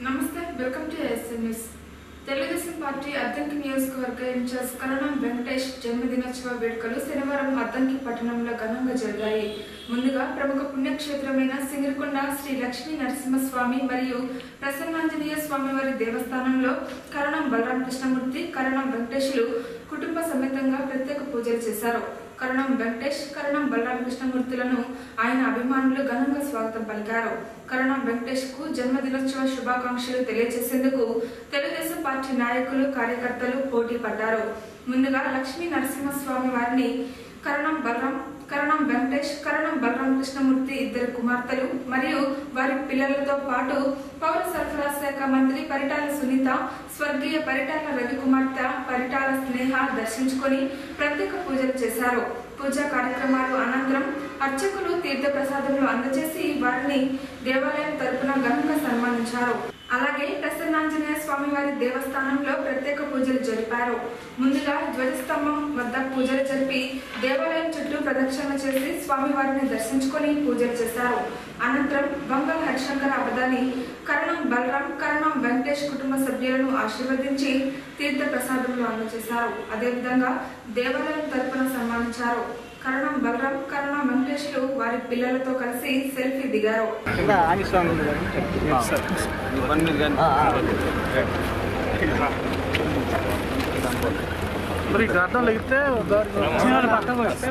నమస్తే welcome to SMS Telugu Desam party Addanki నియోజకవర్గ incharge కరణం వెంకటేష్ జన్మదినోత్సవ వేడుకలు శనివారం అద్దంకి పట్టణంలో ఘనంగా జరిగాయి ముందుగా ప్రముఖ పుణ్యక్షేత్రమైన సింగిరికొండ శ్రీ లక్ష్మీ నరసింహస్వామి మరియు ప్రసన్నాంజనేయ స్వామివారి దేవస్థానంలో కరణం బలరామకృష్ణమూర్తి కరణం వెంకటేశ్లు కుటుంబ సమేతంగా ప్రత్యేక పూజలు చేశారు కరణం వెంకటేష్ కరణం బలరామకృష్ణమూర్తులను ఆయన అభిమానులు ఘనంగా స్వాగతం పలికారు కరణం వెంకటేష్ కు జన్మదినోత్సవ శుభాకాంక్షలు తెలియజేసేందుకు తెలుగుదేశం పార్టీ నాయకులు కార్యకర్తలు పోటీ పడ్డారు ముందుగా లక్ష్మీ నరసింహస్వామి వారిని కరణం బలరాం కరణం వెంకటేష్ కరణం బలరామకృష్ణమూర్తి ఇద్దరు కుమార్తెలు మరియు వారి పిల్లలతో పాటు పౌర సరఫరా శాఖ మంత్రి పరిటాల సునీత స్వర్గీయ పరిటాల రవికుమార్తె పరిటాల స్నేహ దర్శించుకొని ప్రత్యేక పూజలు చేశారు పూజా కార్యక్రమాలు అనంతరం అర్చకులు తీర్థ ప్రసాదములు అందజేసి వారిని దేవాలయం తరపున ఘనంగా సన్మానించారు అలాగే ప్రసన్నాంజనేయ స్వామి వారి దేవస్థానంలో ప్రత్యేక పూజలు జరిపారు ముందుగా ధ్వజస్తంభం వద్ద పూజలు జరిపి దేవాలయం చుట్టూ ప్రదక్షిణ చేసి స్వామివారిని దర్శించుకొని పూజలు చేశారు అనంతరం వంగల హరిశంకర అవధాని కరణం బలరాం కరణం వెంకటేష్ కుటుంబ సభ్యులను ఆశీర్వదించి తీర్థ ప్రసాదములు అందజేశారు అదేవిధంగా దేవాలయం తరపున సన్మానించారు కరణం బలరాం కరణం వెంకటేష్లు వారి పిల్లలతో కలిసి సెల్ఫీ దిగారు కింద ఆంజస్వామి ఉంది కదా వన్ మీద కానీ మరి గడ్డం లెగితే దారి పక్కకు వస్తే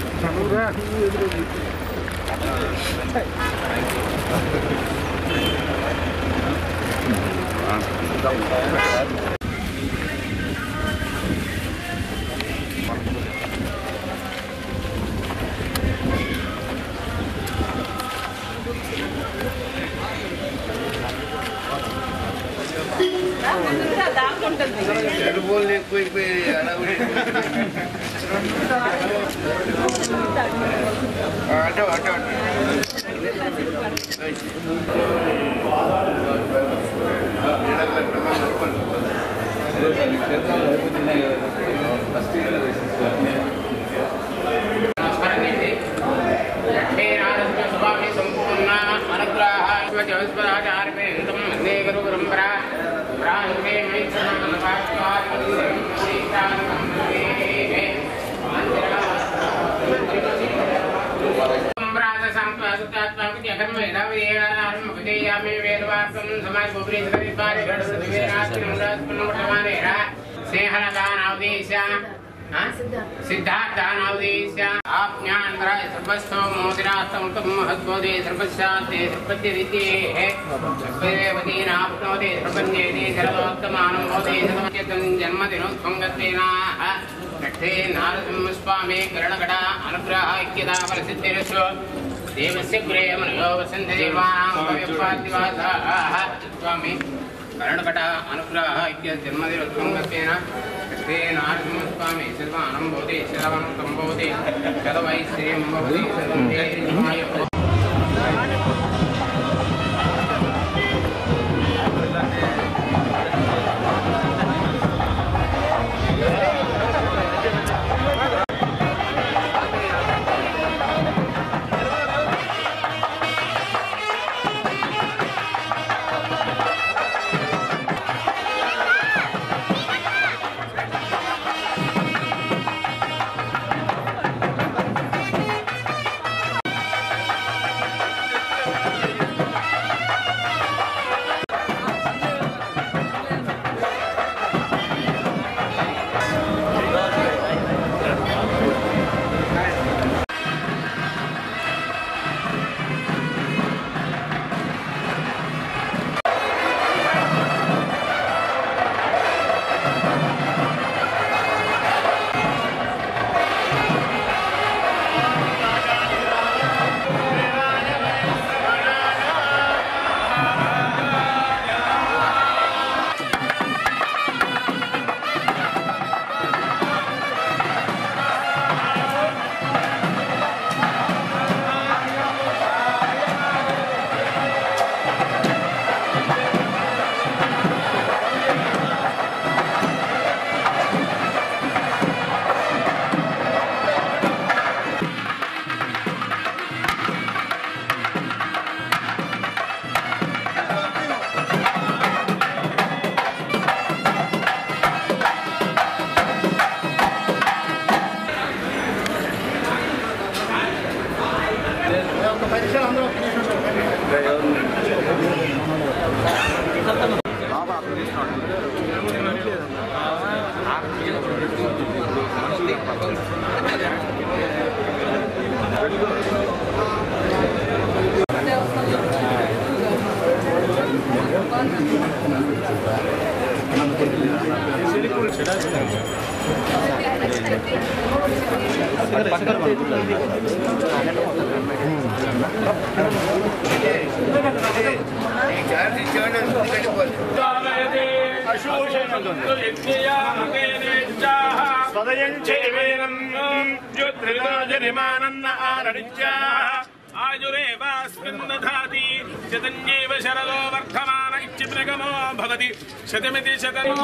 సెల్ఫోన్లు ఎక్కువైపోయి అడవి అటో అటో సిద్ధార్థానవదీశ ఆజ్ఞాంధ్రాయ సర్వస్థో మోదిరాస్తముఖం మహద్బోధే సర్వశాంతే సర్వత్యవిద్యే సర్వదేవతీనాప్నోదే సర్వన్యేతి శరదోత్తమానం బోధే శతమచేతం జన్మదినోత్సంగత్వేనాః కట్టే నారసింహస్వామి కరణకట అనుగ్రహ ఐక్యదా ప్రసిద్ధిరస్వ దేవస్య ప్రేమనయో వసంతి దేవానాం భవ్యపాతివాసాః స్వామి కరణకట అనుగ్రహ ఐక్య జన్మదినోత్సంగత్వేన కట్టే నారసింహస్వామి సర్వానం భవతి శరవనం సంభవతి శతవైశ్వర్యం భవతి సర్వం దేహిమాయ ఆ ఛార్జ్ ఇచ్చేవాడిని అందుకు వెళ్ళిపోవాలి స్వదయం చేవేనం జ్యోతిర్గాజరిమానన్న ఆయురేవాస్మిన్ దధాతి శతన్యేవ శరదో వర్ధమాన ఇత్యమృగమో భవతి శతమితి శతమో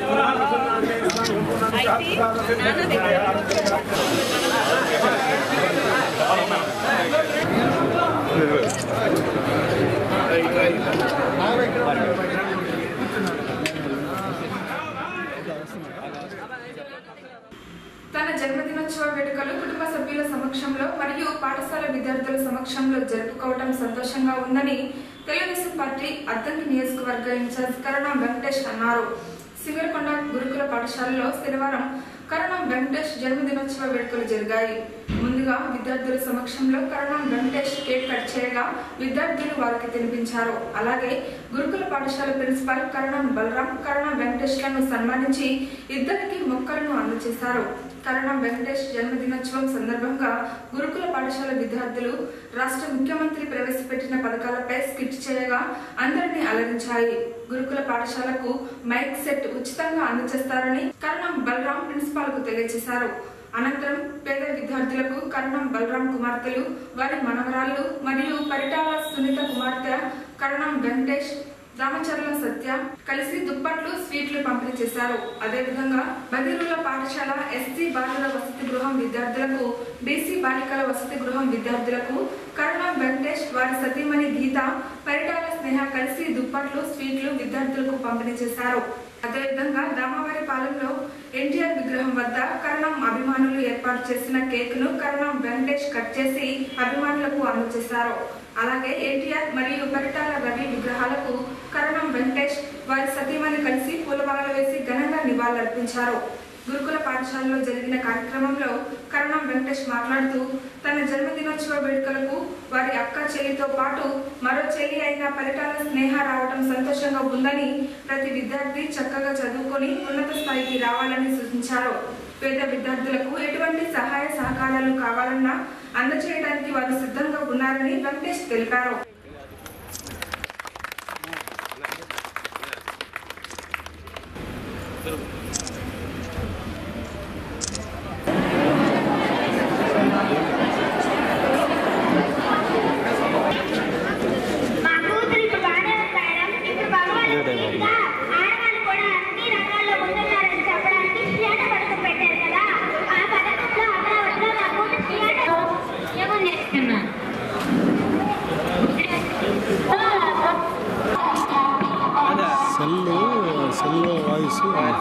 తన జన్మదినోత్సవ వేడుకలు కుటుంబ సభ్యుల సమక్షంలో మరియు పాఠశాల విద్యార్థుల సమక్షంలో జరుపుకోవటం సంతోషంగా ఉందని తెలుగుదేశం పార్టీ అద్దంకి నియోజకవర్గ ఇన్ఛార్జ్ కరుణా వెంకటేష్ అన్నారు సింగరకొండ గురుకుల పాఠశాలలో శనివారం కరుణా వెంకటేష్ జన్మదినోత్సవ వేడుకలు జరిగాయి ముందుగా విద్యార్థుల సమక్షంలో కరుణా వెంకటేష్ కేక్ కట్ చేయగా విద్యార్థులు వారికి తినిపించారు అలాగే గురుకుల పాఠశాల ప్రిన్సిపాల్ కరుణం బలరాం కరుణా వెంకటేష్లను సన్మానించి ఇద్దరికి మొక్కలను అందజేశారు కరుణం వెంకటేష్ జన్మదినోత్సవం సందర్భంగా గురుకుల పాఠశాల విద్యార్థులు రాష్ట్ర ముఖ్యమంత్రి ప్రవేశపెట్టిన పథకాలపై స్కిట్ చేయగా అందరినీ అలరించాయి గురుకుల పాఠశాలకు మైక్ సెట్ ఉచితంగా అందజేస్తారని కరుణం బలరాం ప్రిన్సిపాల్ కు తెలియజేశారు అనంతరం పేద విద్యార్థులకు కరుణం బలరాం కుమార్తెలు వారి మనవరాళ్ళు మరియు పరిటాల సునీత కుమార్తె కరుణం వెంకటేష్ రామచర్ల సత్య కలిసి దుప్పట్లు స్వీట్లు పంపిణీ చేశారు అదేవిధంగా బదిరుల పాఠశాల ఎస్సీ బాలుర వసతి గృహం విద్యార్థులకు బీసీ బాలికల వసతి గృహం విద్యార్థులకు కరుణ వెంకటేష్ వారి సతీమణి గీత పరిటాల స్నేహ కలిసి దుప్పట్లు స్వీట్లు విద్యార్థులకు పంపిణీ చేశారు అదేవిధంగా దామవారి పాలెంలో ఎన్టీఆర్ విగ్రహం వద్ద కరుణం అభిమానులు ఏర్పాటు చేసిన కేక్ ను కరుణం వెంకటేష్ కట్ చేసి అభిమానులకు అందజేశారు అలాగే ఎన్టీఆర్ మరియు పరిటాల రవి విగ్రహాలకు కరుణం వెంకటేష్ వారి సతీమణి కలిసి పూలమాలలు వేసి ఘనంగా నివాళులర్పించారు గురుకుల పాఠశాలలో జరిగిన కార్యక్రమంలో కరుణం వెంకటేష్ మాట్లాడుతూ తన జన్మదినోత్సవ వేడుకలకు వారి అక్క చెల్లితో పాటు మరో చెల్లి అయిన పరిటాల స్నేహ రావడం సంతోషంగా ఉందని ప్రతి విద్యార్థి చక్కగా చదువుకొని ఉన్నత స్థాయికి రావాలని సూచించారు పేద విద్యార్థులకు ఎటువంటి సహాయ సహకారాలు కావాలన్నా అందజేయడానికి వారు సిద్ధంగా ఉన్నారని వెంకటేష్ తెలిపారు మా కూతురు ఇప్పుడు బాగానే ఉంది మేడం. ఇప్పుడు భగవాన్ ఇంకా ఆడవాళ్ళు కూడా అన్ని రంగాల్లో ముందున్నారని చెప్పడానికి థియేటర్ పథకం పెట్టారు కదా ఆ పథకంలో అమరావతిలో మా కూతురు థియేటర్ ఏమో నేర్చుకున్నాను సెల్ సెల్ వాయిస్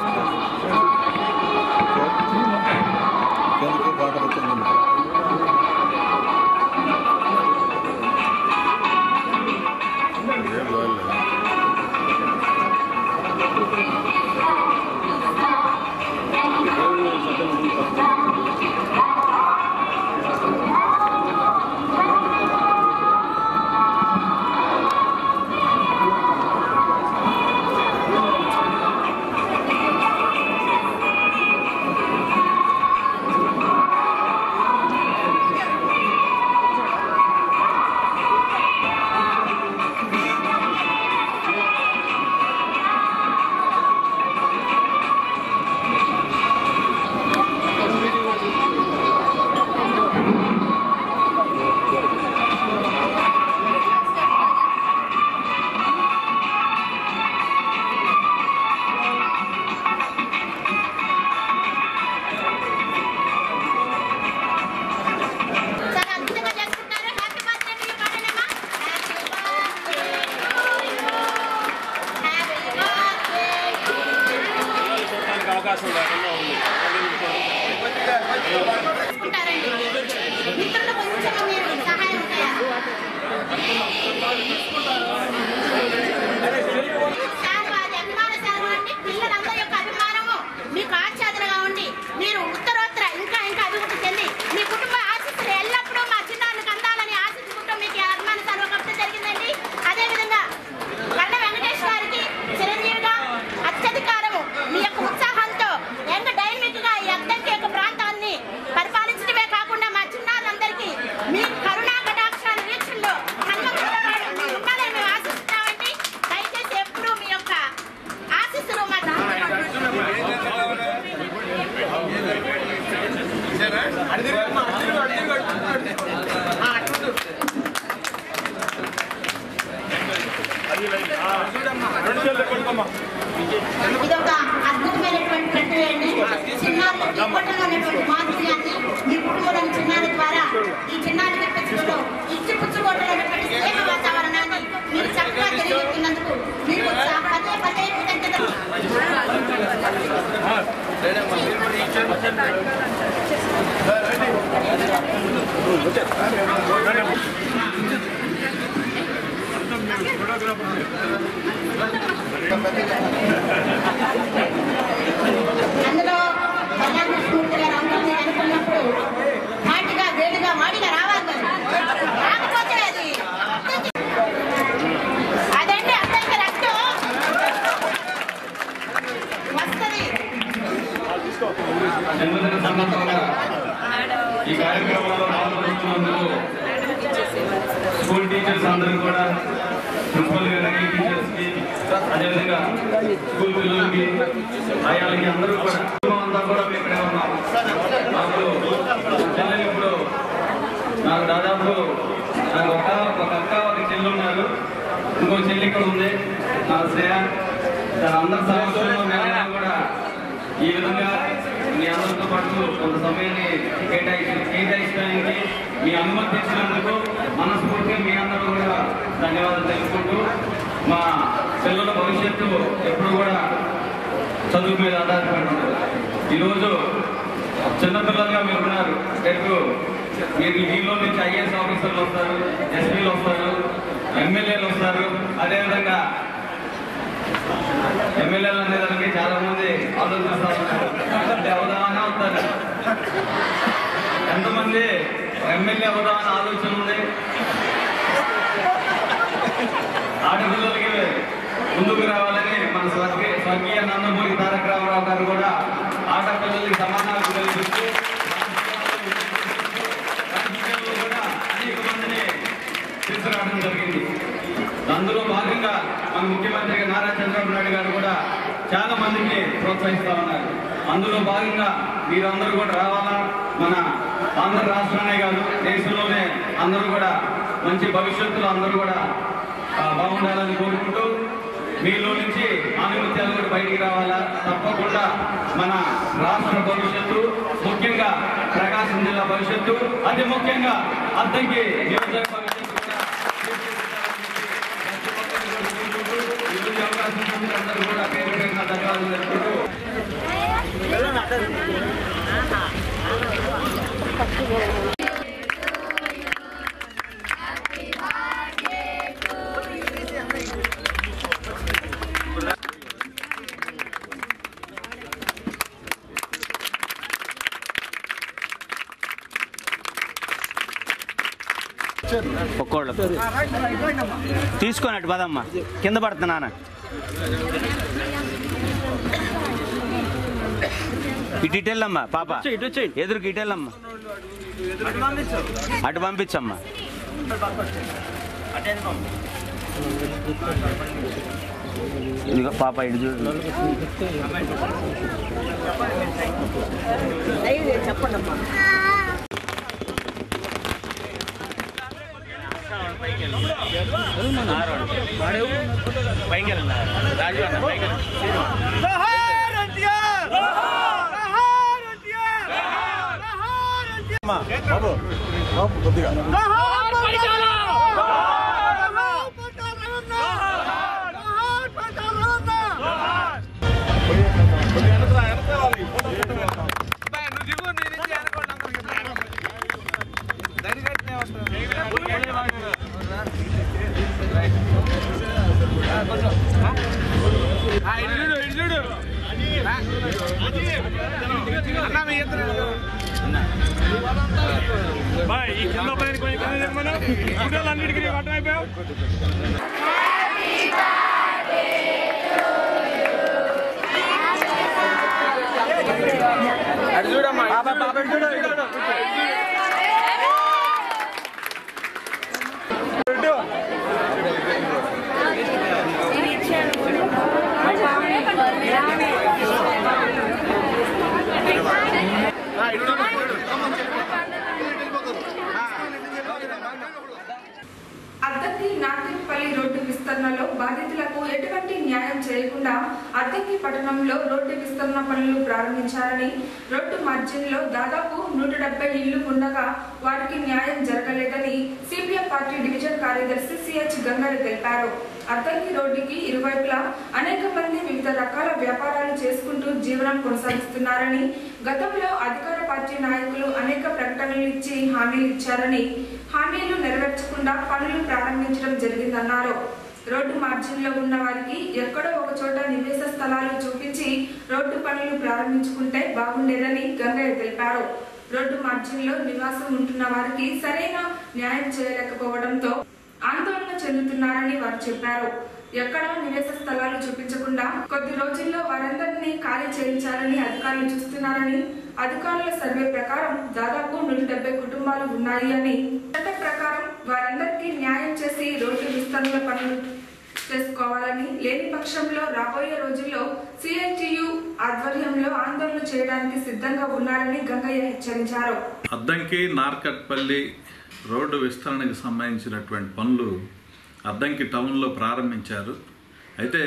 చాలా అద్భుతంగా చేసుకుంటారు హ్యాపీ బర్త్డే టు యు పాడలేమా హ్యాపీ బర్త్డే టు యు చూడడానికి అవకాశం లేకుండా ఉంది చేసుకుంటారండి మిత్రులు కొంచెం మీరు సహాయం చేయాలి శాల్వా, అది అభిమాన శాల్వా అండి. పిల్లలందరి యొక్క అభిమానము మీకు ఆచ్ఛాదనగా ఉండి మీరు ఉత్తరోత్తర ఇంకా ఇంకా అభివృద్ధి చెంది మీ కుటుంబ ఆశీస్సులు ఎల్లప్పుడూ మా చిన్నారులకు అందాలని ఆశించుకుంటూ మీకు ఈ అభిమాన శాల్వా కట్టడం జరిగిందండి అదేవిధంగా కన్న వెంకటేష్ గారికి రెండు చేతులు కొట్టుకోమ్మా ఇదొక అద్భుతమైనటువంటి ప్రక్రియ అండి చిన్నారులు ఇప్పట్లో ఉన్నటువంటి మాధుర్యాన్ని నిపుణులను చిన్నారి ద్వారా ఈ చిన్నారి కట్టడంలో ఇచ్చి పుచ్చుకోవడంలో ఉన్నటువంటి స్నేహ వాతావరణాన్ని మీరు చక్కగా తెలియజేస్తున్నందుకు మీకు చా- పదే పదే కృతజ్ఞతలు అందులో కళ్యాణమూర్తి గారు ఉంటుంది అనుకున్నప్పుడు మాటిగా వేడిగా మాడిగా రావాలి మరి. రాకపోతే అది అదండి అర్థంగా రక్తం వస్తుంది జన్మదిన సందర్భంగా ఈ కార్యక్రమంలో పాల్గొంటున్నందుకు స్కూల్ టీచర్స్ అందరూ కూడా ప్రిన్సిపల్ గారికి టీచర్స్ కి అదేవిధంగా స్కూల్ పిల్లలకి అయ్యాలకి అందరూ కూడా కుటుంబం అంతా కూడా మేము ఇక్కడే ఉన్నాం నాకు చెల్లెలు ఇప్పుడు నాకు దాదాపు నాకు ఒక ఒక అక్క ఒక చెల్లి ఉన్నారు ఇంకో చెల్లి ఇక్కడ ఉంది నా శ్రేయ తన అందరి సమస్యల్లో మేమందరం కూడా ఈ విధంగా మీ అందరితో పాటు కొంత సమయాన్ని కేటాయించి కేటాయించడానికి మీ అనుమతి ఇచ్చినందుకు మనస్ఫూర్తిగా మీ అందరూ కూడా ధన్యవాదాలు తెలుపుకుంటూ మా పిల్లల భవిష్యత్తు ఎప్పుడు కూడా చదువు మీద ఆధారపడి ఉంటుంది ఈరోజు చిన్నపిల్లలుగా మీరు ఉన్నారు రేపు మీరు వీళ్ళలో నుంచి ఐఏఎస్ ఆఫీసర్లు వస్తారు ఎస్పీలు వస్తారు ఎమ్మెల్యేలు వస్తారు అదేవిధంగా ఎమ్మెల్యేలు అనేదానికి చాలా మంది ఆలోచిస్తా ఉన్నారు అంటే అవుదామని అవుతారు ఎంతమంది ఎమ్మెల్యే అవుదామని ఆలోచన ఉంది ఆడపిల్లలకి ముందుకు రావాలని మన స్వర్గీయ స్వర్గీయ నందమూరి తారక రామారావు గారు కూడా ఆడపిల్లలకి సమానాలు కల్పిస్తూ రాజకీయాల్లో కూడా అనేక మందిని తీసుకురావడం జరిగింది అందులో భాగంగా మన ముఖ్యమంత్రి నారా చంద్రబాబు నాయుడు గారు కూడా చాలా మందికి ప్రోత్సహిస్తా ఉన్నారు అందులో భాగంగా మీరందరూ కూడా రావాలా మన ఆంధ్ర రాష్ట్రానే కాదు దేశంలోనే అందరూ కూడా మంచి భవిష్యత్తులో అందరూ కూడా ఆ, బాగుండాలని కోరుకుంటూ మీలో నుంచి ఆనుమత్యాలు కూడా బయటికి రావాలా తప్పకుండా మన రాష్ట్ర భవిష్యత్తు ముఖ్యంగా ప్రకాశం జిల్లా భవిష్యత్తు అతి ముఖ్యంగా అద్దంకి నియోజక భవిష్యత్తు కూడా ఈరోజు అవకాశం ఇచ్చినందుకు అందరూ కూడా పేరు పేరున ధన్యవాదాలు తెలుపుకుంటూ ఒక్కోళ్ళు తీసుకొని అటు పదమ్మా కింద పడుతున్నానా ఇటు ఇటు వెళ్ళమ్మా పాప ఇటు వచ్చేయండి. ఎదురుకి ఇటు వెళ్ళమ్మా అటు పంపించమ్మా ఇదిగో పాప ఇటు చూడు పైకి వెళ్ళండి రాజు అన్న పైకి బాబు బాబు కొద్దిగా ఈ కింద పైన కొంచెం కింద దిగమను. ఫోటోలు అన్నిటికీ అర్థం అయిపోయావు అద్దకి నార్కెట్పల్లి రోడ్డు విస్తరణలో భారీ బాధితులకు ఎటువంటి న్యాయం చేయకుండా అద్దెకి పట్టణంలో రోడ్డు విస్తరణ పనులు ప్రారంభించారని రోడ్డు మార్జిన్లో దాదాపు నూట డెబ్బై ఇళ్లు ఉండగా వారికి న్యాయం జరగలేదని సిపిఎం పార్టీ డివిజన్ కార్యదర్శి సిహెచ్ గంగారి తెలిపారు అద్దంకి రోడ్డుకి ఇరువైపులా అనేక మంది వివిధ రకాల వ్యాపారాలు చేసుకుంటూ జీవనం కొనసాగిస్తున్నారని గతంలో అధికార పార్టీ నాయకులు అనేక ప్రకటనలు ఇచ్చి హామీలు ఇచ్చారని హామీలు నెరవేర్చకుండా పనులు ప్రారంభించడం జరిగిందన్నారు రోడ్డు మార్జిన్లో ఉన్న వారికి ఎక్కడో ఒక చోట నివేశ స్థలాలు చూపించి రోడ్డు పనులు ప్రారంభించుకుంటే బాగుండేదని గంగయ్య తెలిపారు రోడ్డు మార్జిన్లో నివాసం ఉంటున్న వారికి సరైన న్యాయం చేయలేకపోవడంతో ఆందోళన చెందుతున్నారని వారు చెప్పారు ఎక్కడా నివేశ స్థలాలు చూపించకుండా కొద్ది రోజుల్లో వారందరినీ ఖాళీ చేయించాలని అధికారులు చూస్తున్నారని అధికారుల సర్వే ప్రకారం దాదాపు నూట డెబ్బై కుటుంబాలు ఉన్నాయి అని చట్ట ప్రకారం వారందరికీ న్యాయం చేసి రోడ్డు విస్తరణ పనులు చేసుకోవాలని లేని పక్షంలో రాబోయే రోజుల్లో సిఐటియు ఆధ్వర్యంలో ఆందోళన చేయడానికి సిద్ధంగా ఉన్నారని గంగయ్య హెచ్చరించారు అద్దంకి నార్కట్పల్లి రోడ్డు విస్తరణకు సంబంధించినటువంటి పనులు అద్దంకి టౌన్లో ప్రారంభించారు అయితే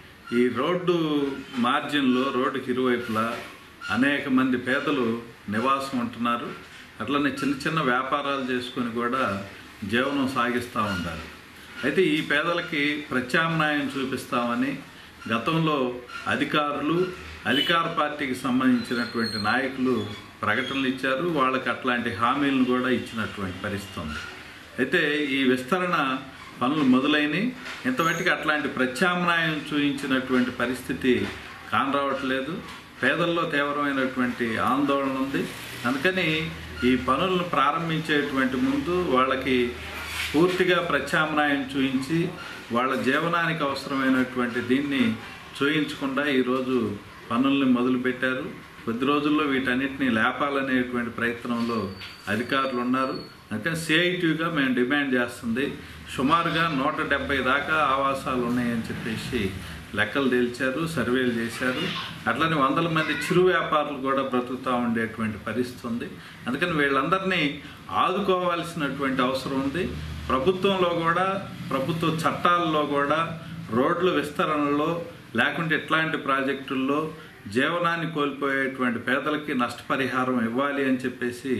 ఈ రోడ్డు మార్జిన్లో రోడ్డుకి ఇరువైపులా అనేక మంది పేదలు నివాసం ఉంటున్నారు అట్లనే చిన్న చిన్న వ్యాపారాలు చేసుకొని కూడా జీవనం సాగిస్తూ ఉంటారు అయితే ఈ పేదలకి ప్రత్యామ్నాయం చూపిస్తామని గతంలో అధికారులు అధికార పార్టీకి సంబంధించినటువంటి నాయకులు ప్రకటనలు ఇచ్చారు వాళ్ళకి అట్లాంటి హామీలను కూడా ఇచ్చినటువంటి పరిస్థితి ఉంది అయితే ఈ విస్తరణ పనులు మొదలైనవి ఇంతవరకు అట్లాంటి ప్రత్యామ్నాయం చూపించినటువంటి పరిస్థితి కానరావట్లేదు పేదల్లో తీవ్రమైనటువంటి ఆందోళన ఉంది అందుకని ఈ పనులను ప్రారంభించేటువంటి ముందు వాళ్ళకి పూర్తిగా ప్రత్యామ్నాయం చూయించి వాళ్ళ జీవనానికి అవసరమైనటువంటి దీన్ని చూయించకుండా ఈరోజు పనుల్ని మొదలుపెట్టారు కొద్ది రోజుల్లో వీటన్నిటిని లేపాలనేటువంటి ప్రయత్నంలో అధికారులు ఉన్నారు అందుకని సిఐటిగా మేము డిమాండ్ చేస్తుంది సుమారుగా నూట డెబ్బై దాకా ఆవాసాలు ఉన్నాయని చెప్పేసి లెక్కలు తేల్చారు సర్వేలు చేశారు అట్లనే వందల మంది చిరు వ్యాపారులు కూడా బ్రతుకుతూ ఉండేటువంటి పరిస్థితి ఉంది అందుకని వీళ్ళందరినీ ఆదుకోవాల్సినటువంటి అవసరం ఉంది ప్రభుత్వంలో కూడా ప్రభుత్వ చట్టాల్లో కూడా రోడ్ల విస్తరణలో లేకుంటే ఇట్లాంటి ప్రాజెక్టుల్లో జీవనాన్ని కోల్పోయేటువంటి పేదలకి నష్టపరిహారం ఇవ్వాలి అని చెప్పేసి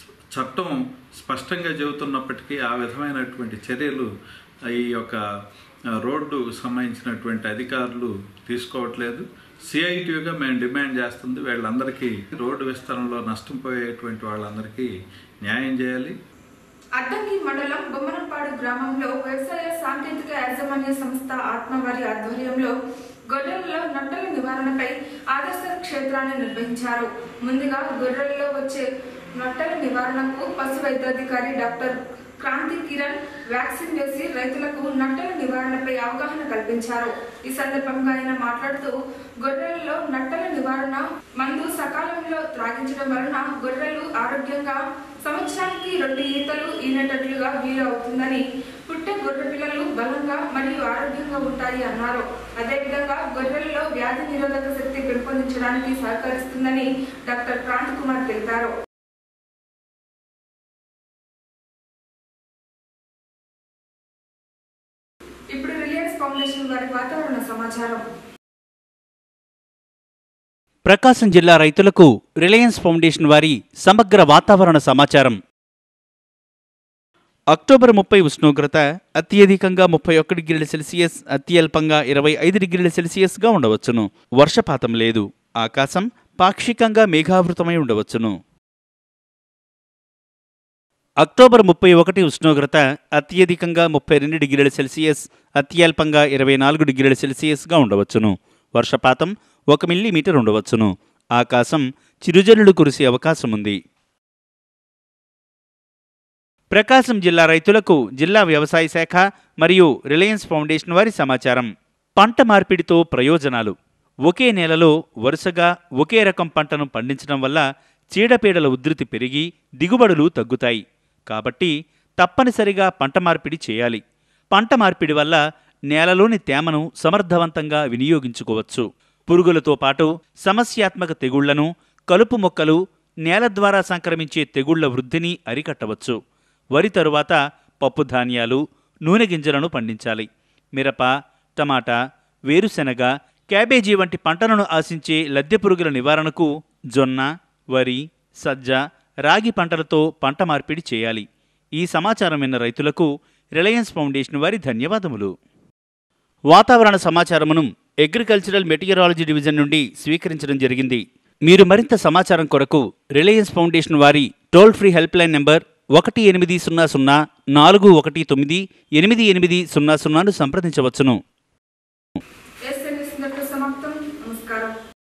చట్టం స్పష్టంగా చెబుతున్నప్పటికీ ఆ విధమైనటువంటి చర్యలు ఈ యొక్క ఆ, రోడ్డు సంబంధించినటువంటి అధికారులు తీసుకోవట్లేదు సిఐటిగా మేము డిమాండ్ చేస్తుంది వీళ్ళందరికీ రోడ్డు విస్తరణలో నష్టం పోయేటువంటి వాళ్ళందరికీ న్యాయం చేయాలి అద్దంకి మండలం బొమ్మనంపాడు గ్రామంలో వ్యవసాయ సాంకేతిక యాజమాన్య సంస్థ ఆత్మవారి ఆధ్వర్యంలో గొర్రెలలో నట్టల నివారణపై ఆదర్శ క్షేత్రాన్ని నిర్వహించారు ముందుగా గొర్రెల్లో వచ్చే నట్టల నివారణకు పశు వైద్యాధికారి డాక్టర్ క్రాంతి కిరణ్ వ్యాక్సిన్ వేసి రైతులకు నట్టల నివారణపై అవగాహన కల్పించారు ఈ సందర్భంగా ఆయన మాట్లాడుతూ గొర్రెలలో నట్టల నివారణ మందు సకాలంలో త్రాగించడం వలన గొర్రెలు ఆరోగ్యంగా సంవత్సరానికి రెండు ఈతలు ఈనేటట్లుగా వీలు అవుతుందని పుట్టే గొర్రె పిల్లలు బలంగా మరియు ఆరోగ్యంగా ఉంటాయి అన్నారు అదేవిధంగా గొర్రెలలో వ్యాధి నిరోధక శక్తి పెంపొందించడానికి సహకరిస్తుందని డాక్టర్ క్రాంతి కుమార్ తెలిపారు ఇప్పుడు రిలయన్స్ ఫౌండేషన్ వారి వాతావరణ సమాచారం ప్రకాశం జిల్లా రైతులకు రిలయన్స్ ఫౌండేషన్ వారి సమగ్ర వాతావరణ సమాచారం అక్టోబర్ ముప్పై ఉష్ణోగ్రత అత్యధికంగా ముప్పై ఒక్క డిగ్రీల సెల్సియస్ అత్యల్పంగా ఇరవై ఐదు డిగ్రీల సెల్సియస్గా ఉండవచ్చును వర్షపాతం లేదు ఆకాశం పాక్షికంగా మేఘావృతమై ఉండవచ్చును అక్టోబర్ ముప్పై ఒకటి ఉష్ణోగ్రత అత్యధికంగా ముప్పై రెండు డిగ్రీల సెల్సియస్ అత్యల్పంగా ఇరవై నాలుగు డిగ్రీల సెల్సియస్గా ఉండవచ్చును వర్షపాతం ఒక మిల్లీమీటర్ ఉండవచ్చును ఆకాశం చిరుజల్లులు కురిసే అవకాశం ఉంది ప్రకాశం జిల్లా రైతులకు జిల్లా వ్యవసాయ శాఖ మరియు రిలయన్స్ ఫౌండేషన్ వారి సమాచారం పంట మార్పిడితో ప్రయోజనాలు ఒకే నేలలో వరుసగా ఒకే రకం పంటను పండించడం వల్ల చీడపీడల ఉధృతి పెరిగి దిగుబడులు తగ్గుతాయి కాబట్టి తప్పనిసరిగా పంట మార్పిడి చేయాలి పంట మార్పిడి వల్ల నేలలోని తేమను సమర్థవంతంగా వినియోగించుకోవచ్చు పురుగులతో పాటు సమస్యాత్మక తెగుళ్లను కలుపు మొక్కలు నేల ద్వారా సంక్రమించే తెగుళ్ల వృద్ధిని అరికట్టవచ్చు వరి తరువాత పప్పు ధాన్యాలు నూనె గింజలను పండించాలి మిరప టమాటా వేరుశెనగ క్యాబేజీ వంటి పంటలను ఆశించే లద్దె పురుగుల నివారణకు జొన్న వరి సజ్జ రాగి పంటలతో పంట మార్పిడి చేయాలి ఈ సమాచారం విన్న రైతులకు రిలయన్స్ ఫౌండేషన్ వారి ధన్యవాదములు వాతావరణ సమాచారమును అగ్రికల్చరల్ మెటీరియలాజీ డివిజన్ నుండి స్వీకరించడం జరిగింది మీరు మరింత సమాచారం కొరకు రిలయన్స్ ఫౌండేషన్ వారి toll free help line number ఒకటి ఎనిమిది సున్నా సున్నా నాలుగు ఒకటి తొమ్మిది ఎనిమిది ఎనిమిది సున్నా సున్నాను సంప్రదించవచ్చును